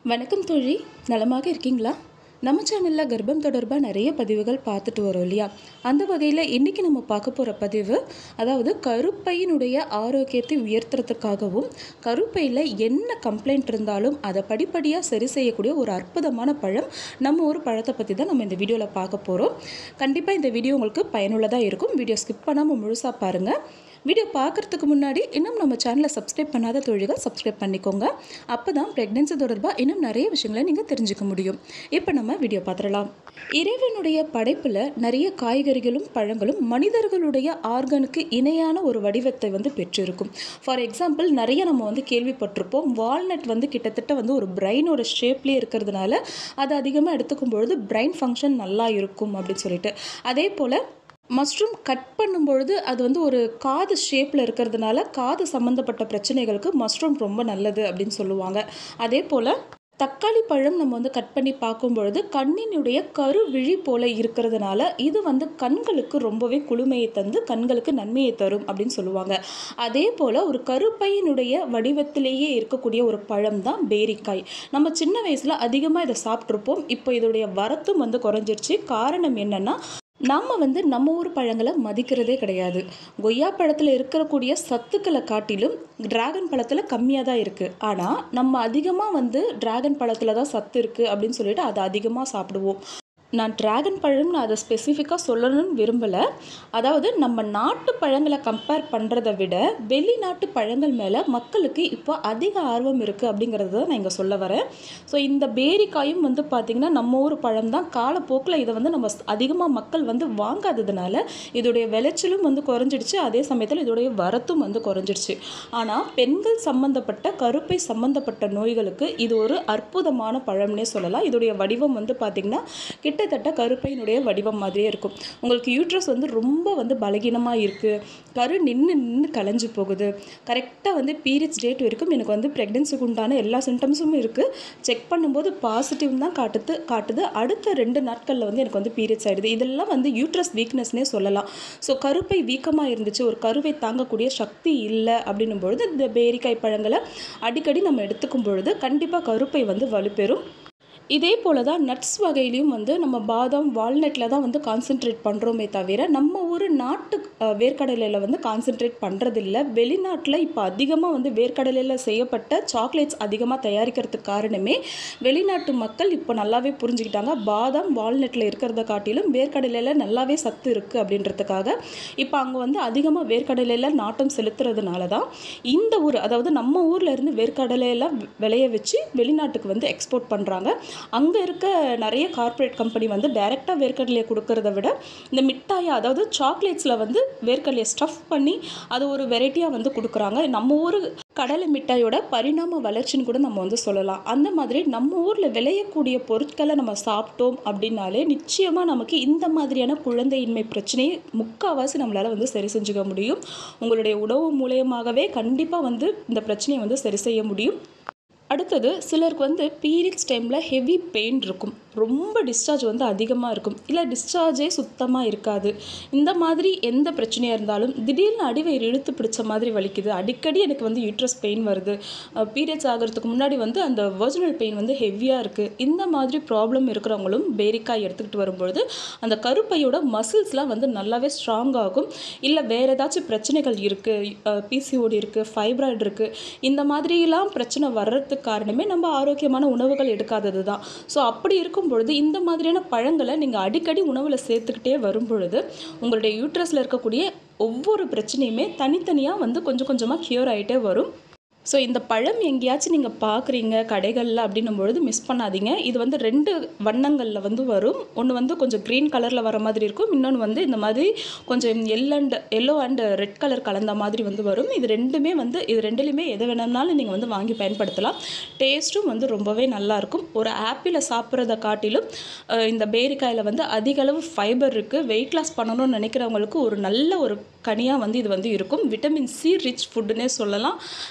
வணக்கம் தோழி நலமாக இருக்கீங்களா நம்ம சேனலில் கர்ப்பம் தொடர்பாக நிறைய பதிவுகள் பார்த்துட்டு வரோம் இல்லையா அந்த வகையில் இன்றைக்கி நம்ம பார்க்க போகிற பதிவு அதாவது கருப்பையினுடைய ஆரோக்கியத்தை உயர்த்துறதுக்காகவும் கருப்பையில் என்ன கம்ப்ளைண்ட் இருந்தாலும் அதை படிப்படியாக சரி செய்யக்கூடிய ஒரு அற்புதமான பழம் நம்ம ஒரு பழத்தை பற்றி தான் நம்ம இந்த வீடியோவில் பார்க்க போகிறோம் கண்டிப்பாக இந்த வீடியோ உங்களுக்கு பயனுள்ளதாக இருக்கும் வீடியோ ஸ்கிப் பண்ணாமல் முழுசாக பாருங்கள் வீடியோ பார்க்குறதுக்கு முன்னாடி இன்னும் நம்ம சேனலை சப்ஸ்கிரைப் பண்ணாத தொழில்கள் சப்ஸ்கிரைப் பண்ணிக்கோங்க அப்போ தான் ப்ரெக்னென்சி தொடர்பாக இன்னும் நிறைய விஷயங்களை நீங்கள் தெரிஞ்சுக்க முடியும் இப்போ நம்ம வீடியோ பார்த்துடலாம் இறைவனுடைய படைப்பில் நிறைய காய்கறிகளும் பழங்களும் மனிதர்களுடைய ஆர்கனுக்கு இணையான ஒரு வடிவத்தை வந்து பெற்றிருக்கும் ஃபார் எக்ஸாம்பிள் நிறைய நம்ம வந்து கேள்விப்பட்டிருப்போம் வால்நட் வந்து கிட்டத்தட்ட வந்து ஒரு பிரெயினோட ஷேப்லேயே இருக்கிறதுனால அதை அதிகமாக எடுத்துக்கும் பொழுது பிரெயின் ஃபங்க்ஷன் நல்லா இருக்கும் அப்படின்னு சொல்லிட்டு அதே போல் மஷ்ரூம் கட் பண்ணும்பொழுது அது வந்து ஒரு காது ஷேப்பில் இருக்கிறதுனால காது சம்மந்தப்பட்ட பிரச்சனைகளுக்கு மஷ்ரூம் ரொம்ப நல்லது அப்படின்னு சொல்லுவாங்க அதே போல் தக்காளி பழம் நம்ம வந்து கட் பண்ணி பார்க்கும் பொழுது கண்ணினுடைய கருவிழி போல இருக்கிறதுனால இது வந்து கண்களுக்கு ரொம்பவே குளுமையை தந்து கண்களுக்கு நன்மையை தரும் அப்படின்னு சொல்லுவாங்க அதே போல் ஒரு கருப்பையினுடைய வடிவத்திலேயே இருக்கக்கூடிய ஒரு பழம் தான் பேரிக்காய் நம்ம சின்ன வயசில் அதிகமாக இதை சாப்பிட்ருப்போம் இப்போ இதோடைய வரத்தும் வந்து குறைஞ்சிருச்சு காரணம் என்னென்னா நம்ம வந்து நம்ம ஊர் பழங்களை மதிக்கிறதே கிடையாது கொய்யா பழத்தில் இருக்கக்கூடிய சத்துக்களை காட்டிலும் டிராகன் பழத்தில் கம்மியாக தான் இருக்குது ஆனால் நம்ம அதிகமாக வந்து டிராகன் பழத்தில் தான் சத்து இருக்குது அப்படின்னு சொல்லிட்டு அதை அதிகமாக சாப்பிடுவோம் நான் டிராகன் பழம்னு அதை ஸ்பெசிஃபிக்காக சொல்லணும்னு விரும்பலை அதாவது நம்ம நாட்டு பழங்களை கம்பேர் பண்ணுறதை விட வெளிநாட்டு பழங்கள் மேலே மக்களுக்கு இப்போ அதிக ஆர்வம் இருக்குது அப்படிங்கிறது தான் நான் இங்கே சொல்ல வரேன் ஸோ இந்த பேரிக்காயும் வந்து பார்த்திங்கன்னா நம்ம ஊர் பழம் தான் காலப்போக்கில் இதை வந்து நம்ம அதிகமாக மக்கள் வந்து வாங்காததுனால இதோடைய விளைச்சலும் வந்து குறைஞ்சிடுச்சு அதே சமயத்தில் இதோடைய வரத்தும் வந்து குறைஞ்சிடுச்சு ஆனால் பெண்கள் சம்மந்தப்பட்ட கருப்பை சம்மந்தப்பட்ட நோய்களுக்கு இது ஒரு அற்புதமான பழம்னே சொல்லலாம் இதோடைய வடிவம் வந்து பார்த்திங்கன்னா கிட்ட கிட்டத்தட்ட கருப்பையினுடைய வடிவம் மாதிரியே இருக்கும் உங்களுக்கு யூட்ரஸ் வந்து ரொம்ப வந்து பலகீனமாக இருக்குது கரு நின்று நின்று கலைஞ்சு போகுது கரெக்டாக வந்து பீரியட்ஸ் டேட் வரைக்கும் எனக்கு வந்து ப்ரெக்னென்சிக்கு உண்டான எல்லா சிம்டம்ஸும் இருக்குது செக் பண்ணும்போது பாசிட்டிவ் தான் காட்டுது காட்டுது அடுத்த ரெண்டு நாட்களில் வந்து எனக்கு வந்து பீரியட்ஸ் ஆகிடுது இதெல்லாம் வந்து யூட்ரஸ் வீக்னஸ்னே சொல்லலாம் ஸோ கருப்பை வீக்கமாக இருந்துச்சு ஒரு கருவை தாங்கக்கூடிய சக்தி இல்லை அப்படின்னும் பொழுது இந்த பேரிக்காய் பழங்களை அடிக்கடி நம்ம எடுத்துக்கும் பொழுது கண்டிப்பாக கருப்பை வந்து வலுப்பெறும் இதே போல் தான் நட்ஸ் வகையிலையும் வந்து நம்ம பாதாம் வால்நட்டில் தான் வந்து கான்சென்ட்ரேட் பண்ணுறோமே தவிர நம்ம ஊர் நாட்டு வேர்க்கடலையில் வந்து கான்சென்ட்ரேட் பண்ணுறதில்ல வெளிநாட்டில் இப்போ அதிகமாக வந்து வேர்க்கடலையில் செய்யப்பட்ட சாக்லேட்ஸ் அதிகமாக தயாரிக்கிறதுக்கு காரணமே வெளிநாட்டு மக்கள் இப்போ நல்லாவே புரிஞ்சுக்கிட்டாங்க பாதாம் வால்நட்டில் இருக்கிறத காட்டிலும் வேர்க்கடலையில் நல்லாவே சத்து இருக்குது அப்படின்றதுக்காக இப்போ அங்கே வந்து அதிகமாக வேர்க்கடலையில் நாட்டம் செலுத்துறதுனால தான் இந்த ஊர் அதாவது நம்ம ஊரில் இருந்து வேர்க்கடலையெல்லாம் விளைய வச்சு வெளிநாட்டுக்கு வந்து எக்ஸ்போர்ட் பண்ணுறாங்க அங்கே இருக்க நிறைய கார்ப்பரேட் கம்பெனி வந்து டைரெக்டாக வேர்க்கடலையை கொடுக்கறத விட இந்த மிட்டாயை அதாவது சாக்லேட்ஸில் வந்து வேர்க்கடலையை ஸ்டஃப் பண்ணி அது ஒரு வெரைட்டியாக வந்து கொடுக்குறாங்க நம்ம ஊர் கடலை மிட்டாயோட பரிணாம வளர்ச்சின்னு கூட நம்ம வந்து சொல்லலாம் அந்த மாதிரி நம்ம ஊரில் விளையக்கூடிய பொருட்களை நம்ம சாப்பிட்டோம் அப்படின்னாலே நிச்சயமாக நமக்கு இந்த மாதிரியான குழந்தையின்மை பிரச்சனையை முக்கால்வாசி நம்மளால் வந்து சரி செஞ்சுக்க முடியும் உங்களுடைய உணவு மூலியமாகவே கண்டிப்பாக வந்து இந்த பிரச்சனையை வந்து சரி செய்ய முடியும் அடுத்தது சிலருக்கு வந்து பீரியட்ஸ் டைமில் ஹெவி பெயின் இருக்கும் ரொம்ப டிஸ்சார்ஜ் வந்து அதிகமாக இருக்கும் இல்லை டிஸ்சார்ஜே சுத்தமாக இருக்காது இந்த மாதிரி எந்த பிரச்சனையாக இருந்தாலும் திடீர்னு அடிவயிறு இழுத்து பிடிச்ச மாதிரி வலிக்குது அடிக்கடி எனக்கு வந்து யூட்ரஸ் பெயின் வருது பீரியட்ஸ் ஆகிறதுக்கு முன்னாடி வந்து அந்த வர்ஜினல் பெயின் வந்து ஹெவியாக இருக்குது இந்த மாதிரி ப்ராப்ளம் இருக்கிறவங்களும் பேரிக்காய் எடுத்துக்கிட்டு வரும்பொழுது அந்த கருப்பையோட மசில்ஸ்லாம் வந்து நல்லாவே ஸ்ட்ராங் ஆகும் இல்லை வேறு ஏதாச்சும் பிரச்சனைகள் இருக்குது பிசிஓடி இருக்குது ஃபைப்ராய்டு இருக்குது இந்த மாதிரிலாம் பிரச்சனை வர்றதுக்கு காரணமே நம்ம ஆரோக்கியமான உணவுகள் எடுக்காதது தான் ஸோ அப்படி இருக்கும் பொழுது இந்த மாதிரியான பழங்களை நீங்கள் அடிக்கடி உணவில் சேர்த்துக்கிட்டே வரும் பொழுது உங்களுடைய யூட்ரஸில் இருக்கக்கூடிய ஒவ்வொரு பிரச்சனையுமே தனித்தனியாக வந்து கொஞ்சம் கொஞ்சமாக க்யூர் ஆகிட்டே வரும் ஸோ இந்த பழம் எங்கேயாச்சும் நீங்கள் பார்க்குறீங்க கடைகளில் அப்படின்னும் பொழுது மிஸ் பண்ணாதீங்க இது வந்து ரெண்டு வண்ணங்களில் வந்து வரும் ஒன்று வந்து கொஞ்சம் க்ரீன் கலரில் வர மாதிரி இருக்கும் இன்னொன்று வந்து இந்த மாதிரி கொஞ்சம் எல் and yellow and red colour கலந்த மாதிரி வந்து வரும் இது ரெண்டுமே வந்து இது ரெண்டுலேயுமே எது வேணும்னாலும் நீங்கள் வந்து வாங்கி பயன்படுத்தலாம் டேஸ்ட்டும் வந்து ரொம்பவே நல்லாயிருக்கும் ஒரு ஆப்பிளை சாப்பிட்றத காட்டிலும் இந்த பேரிக்காயில் வந்து அதிக அளவு ஃபைபர் இருக்குது வெயிட் லாஸ் பண்ணணும்னு நினைக்கிறவங்களுக்கு ஒரு நல்ல ஒரு கனியாக வந்து இது வந்து இருக்கும் விட்டமின் சி ரிச் ஃபுட்டுன்னே சொல்லலாம் கண்டிப்பாக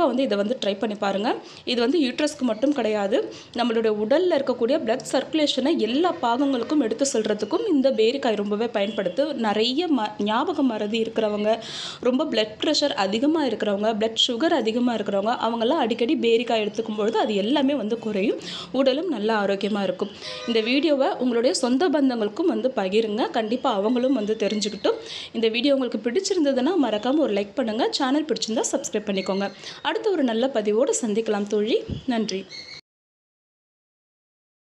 கண்டிப்பாக வந்து இதை வந்து ட்ரை பண்ணி பாருங்கள் இது வந்து யூட்ரஸ்க்கு மட்டும் கிடையாது நம்மளுடைய உடலில் இருக்கக்கூடிய பிளட் சர்க்குலேஷனை எல்லா பாகங்களுக்கும் எடுத்து செல்றதுக்கும் இந்த பேரிக்காய் ரொம்பவே பயன்படுத்து நிறைய ம ஞாபக மறதி இருக்கிறவங்க ரொம்ப பிளட் ப்ரெஷர் அதிகமாக இருக்கிறவங்க பிளட் சுகர் அதிகமாக இருக்கிறவங்க அவங்கெல்லாம் அடிக்கடி பேரிக்காய் எடுத்துக்கும் பொழுது அது எல்லாமே வந்து குறையும் உடலும் நல்ல ஆரோக்கியமாக இருக்கும் இந்த வீடியோவை உங்களுடைய சொந்த பந்தங்களுக்கும் வந்து பகிருங்க கண்டிப்பாக அவங்களும் வந்து தெரிஞ்சுக்கிட்டும் இந்த வீடியோ உங்களுக்கு பிடிச்சிருந்ததுன்னா மறக்காமல் ஒரு லைக் பண்ணுங்கள் சேனல் பிடிச்சிருந்தா சப்ஸ்கிரைப் பண்ணிக்கோங்க அடுத்த ஒரு நல்ல பதிவோடு சந்திக்கலாம் தோழி நன்றி